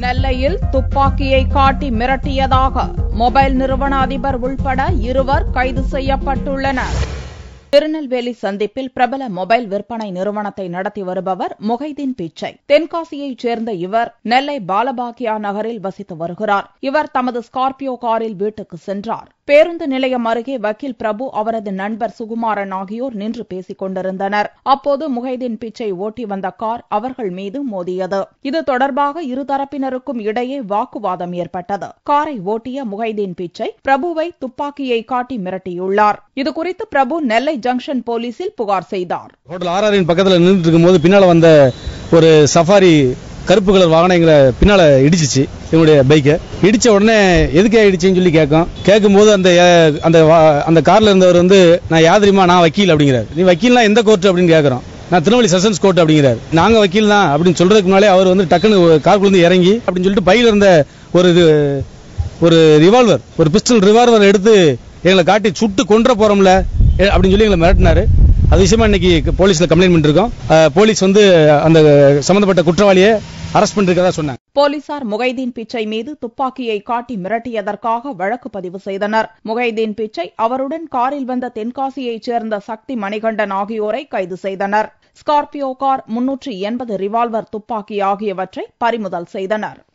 நெல்லையில் துப்பாக்கியை காட்டி மிரட்டியதாக மொபைல் நிறுவன அதிபர் உள்பட இருவர் கைது செய்யப்பட்டுள்ளனர் திருநெல்வேலி சந்திப்பில் பிரபல மொபைல் விற்பனை நிறுவனத்தை நடத்தி வருபவர் முகைதீன் பிச்சை தென்காசியைச் சேர்ந்த இவர் நெல்லை பாலபாக்கியா நகரில் வசித்து வருகிறார் இவர் தமது ஸ்கார்பியோ காரில் வீட்டுக்கு சென்றார் பேருந்து நிலையம் அருகே வக்கீல் பிரபு அவரது நண்பர் சுகுமாரன் ஆகியோர் நின்று பேசிக் கொண்டிருந்தனர் அப்போது முகைதீன் பிச்சை ஓட்டி வந்த கார் அவர்கள் மீது மோதியது இது தொடர்பாக இருதரப்பினருக்கும் இடையே வாக்குவாதம் ஏற்பட்டது காரை ஓட்டிய முகைதீன் பிச்சை பிரபுவை துப்பாக்கியை காட்டி மிரட்டியுள்ளார் இதுகுறித்து பிரபு நெல்லை ஜங்ஷன் போலீசில் புகார் செய்தார் ஹோட்டல் ஆர்ஆரின் பக்கத்தில் நின்றுட்டு இருக்கும்போது பின்னால வந்த ஒரு சஃபாரி கருப்பு கலர் வாகனம் எங்களை பின்னால இடிச்சிச்சு என்னுடைய பைக்கை இடிச்ச உடனே எதுக்கு இடிச்சுன்னு சொல்லி கேட்கும் கேட்கும்போது அந்த அஹ், அந்த வா- அந்த கார்ல இருந்தவர் வந்து நான் யாதிரிமா நான் வக்கீல் அப்படிங்கிறார் நீ வக்கீல்னா எந்த கோர்ட் அப்படின்னு கேட்கறோம் நான் திருநெல்வேலி செஷன்ஸ் கோர்ட் அப்படிங்கிறார் நாங்க வக்கீல் தான் அப்படின்னு சொல்றதுக்கு முன்னாலே அவர் வந்து டக்குன்னு காருக்குள்ள இருந்து இறங்கி அப்படின்னு சொல்லிட்டு பையில இருந்த ஒரு இது ஒரு ரிவால்வர் ஒரு பிஸ்டல் ரிவால்வர் எடுத்து எங்களை காட்டி சுட்டு கொன்ற போறோம்ல எ- அப்படின்னு சொல்லி எங்களை மிரட்டினாரு அது விஷயமா இன்னைக்கு போலீஸ்ல கம்ப்ளைண்ட் பண்ணிருக்கோம் அஹ், போலீஸ் வந்து அந்த சம்பந்தப்பட்ட குற்றவாளியை அரெஸ்ட் பண்ணிருக்கதா சொன்னாங்க போலீசார் முகைதீன் பிச்சை மீது துப்பாக்கியை காட்டி மிரட்டியதற்காக வழக்கு பதிவு செய்தனர் முகைதீன் பிச்சை அவருடன் காரில் வந்த தென்காசியைச் சேர்ந்த சக்தி மணிகண்டன் ஆகியோரை கைது செய்தனர் ஸ்கார்பியோ கார் முன்னூற்றி எண்பது ரிவால்வர் துப்பாக்கி ஆகியவற்றை பறிமுதல் செய்தனர்